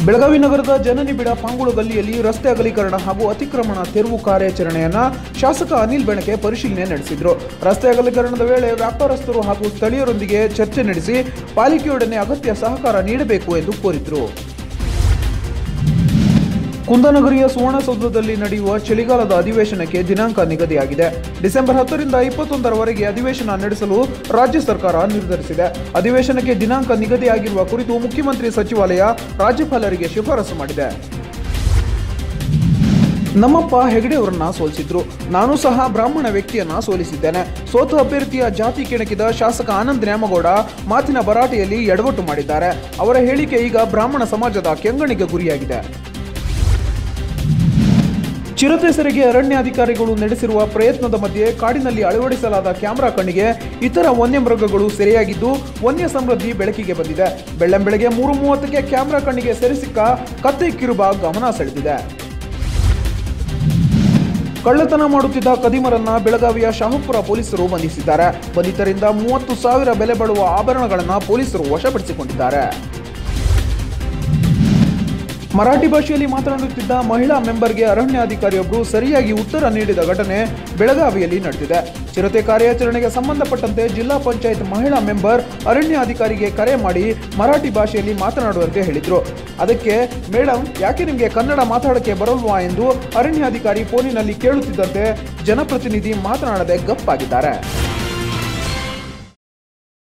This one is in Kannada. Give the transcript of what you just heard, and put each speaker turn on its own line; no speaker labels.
ಬೆಳಗಾವಿ ನಗರದ ಜನನಿಬಿಡ ಪಾಂಗುಳು ಗಲ್ಲಿಯಲ್ಲಿ ರಸ್ತೆ ಅಗಲೀಕರಣ ಹಾಗೂ ಅತಿಕ್ರಮಣ ತೆರವು ಕಾರ್ಯಾಚರಣೆಯನ್ನ ಶಾಸಕ ಅನಿಲ್ ಬೆಣಕೆ ಪರಿಶೀಲನೆ ನಡೆಸಿದ್ರು ರಸ್ತೆ ಅಗಲೀಕರಣದ ವೇಳೆ ವ್ಯಾಪಾರಸ್ಥರು ಹಾಗೂ ಸ್ಥಳೀಯರೊಂದಿಗೆ ಚರ್ಚೆ ನಡೆಸಿ ಪಾಲಿಕೆಯೊಡನೆ ಅಗತ್ಯ ಸಹಕಾರ ನೀಡಬೇಕು ಎಂದು ಕೋರಿದ್ರು ಕುಂದನಗರಿಯ ಸುವರ್ಣಸೌಧದಲ್ಲಿ ನಡೆಯುವ ಚಳಿಗಾಲದ ಅಧಿವೇಶನಕ್ಕೆ ದಿನಾಂಕ ನಿಗದಿಯಾಗಿದೆ ಡಿಸೆಂಬರ್ ಹತ್ತರಿಂದ ಇಪ್ಪತ್ತೊಂದರವರೆಗೆ ಅಧಿವೇಶನ ನಡೆಸಲು ರಾಜ್ಯ ಸರ್ಕಾರ ನಿರ್ಧರಿಸಿದೆ ಅಧಿವೇಶನಕ್ಕೆ ದಿನಾಂಕ ನಿಗದಿಯಾಗಿರುವ ಕುರಿತು ಮುಖ್ಯಮಂತ್ರಿ ಸಚಿವಾಲಯ ರಾಜ್ಯಪಾಲರಿಗೆ ಶಿಫಾರಸು ಮಾಡಿದೆ ನಮ್ಮಪ್ಪ ಹೆಗಡೆ ಅವರನ್ನ ಸೋಲಿಸಿದ್ರು ನಾನು ಸಹ ಬ್ರಾಹ್ಮಣ ವ್ಯಕ್ತಿಯನ್ನ ಸೋಲಿಸಿದ್ದೇನೆ ಸೋತ ಅಭ್ಯರ್ಥಿಯ ಜಾತಿ ಕೆಣಕಿದ ಶಾಸಕ ಆನಂದ್ ನ್ಯಾಮಗೌಡ ಮಾತಿನ ಭರಾಟೆಯಲ್ಲಿ ಎಡವಟ್ಟು ಮಾಡಿದ್ದಾರೆ ಅವರ ಹೇಳಿಕೆ ಈಗ ಬ್ರಾಹ್ಮಣ ಸಮಾಜದ ಕೆಂಗಣಿಗೆ ಗುರಿಯಾಗಿದೆ ಚಿರತೆ ಸೆರೆಗೆ ಅರಣ್ಯಾಧಿಕಾರಿಗಳು ನಡೆಸಿರುವ ಪ್ರಯತ್ನದ ಮಧ್ಯೆ ಕಾಡಿನಲ್ಲಿ ಅಳವಡಿಸಲಾದ ಕ್ಯಾಮೆರಾ ಕಣ್ಣಿಗೆ ಇತರ ವನ್ಯಮೃಗಗಳು ಸೆರೆಯಾಗಿದ್ದು ವನ್ಯ ಸಮೃದ್ಧಿ ಬೆಳಕಿಗೆ ಬಂದಿದೆ ಬೆಳ್ಳಂಬೆಳಗ್ಗೆ ಮೂರು ಮೂವತ್ತಕ್ಕೆ ಕ್ಯಾಮೆರಾ ಕಣ್ಣಿಗೆ ಸೆರೆ ಸಿಕ್ಕ ಕತ್ತೆ ಕಿರುಬ ಗಮನ ಸೆಳೆದಿದೆ ಕಳ್ಳತನ ಮಾಡುತ್ತಿದ್ದ ಕದಿಮರನ್ನ ಬೆಳಗಾವಿಯ ಶಾಹುಪುರ ಪೊಲೀಸರು ಬಂಧಿಸಿದ್ದಾರೆ ಬಂಧಿತರಿಂದ ಮೂವತ್ತು ಸಾವಿರ ಬೆಲೆ ಬಾಳುವ ಆಭರಣಗಳನ್ನು ಪೊಲೀಸರು ವಶಪಡಿಸಿಕೊಂಡಿದ್ದಾರೆ ಮರಾಠಿ ಭಾಷೆಯಲ್ಲಿ ಮಾತನಾಡುತ್ತಿದ್ದ ಮಹಿಳಾ ಮೆಂಬರ್ಗೆ ಅರಣ್ಯಾಧಿಕಾರಿಯೊಬ್ಬರು ಸರಿಯಾಗಿ ಉತ್ತರ ನೀಡಿದ ಘಟನೆ ಬೆಳಗಾವಿಯಲ್ಲಿ ನಡೆದಿದೆ ಚಿರತೆ ಕಾರ್ಯಾಚರಣೆಗೆ ಸಂಬಂಧಪಟ್ಟಂತೆ ಜಿಲ್ಲಾ ಪಂಚಾಯತ್ ಮಹಿಳಾ ಮೆಂಬರ್ ಅರಣ್ಯಾಧಿಕಾರಿಗೆ ಕರೆ ಮಾಡಿ ಮರಾಠಿ ಭಾಷೆಯಲ್ಲಿ ಮಾತನಾಡುವಂತೆ ಹೇಳಿದ್ರು ಅದಕ್ಕೆ ಮೇಡಮ್ ಯಾಕೆ ನಿಮಗೆ ಕನ್ನಡ ಮಾತಾಡಕ್ಕೆ ಬರಲ್ವಾ ಎಂದು ಅರಣ್ಯಾಧಿಕಾರಿ ಫೋನಿನಲ್ಲಿ ಕೇಳುತ್ತಿದ್ದಂತೆ ಜನಪ್ರತಿನಿಧಿ ಮಾತನಾಡದೆ ಗಪ್ಪಾಗಿದ್ದಾರೆ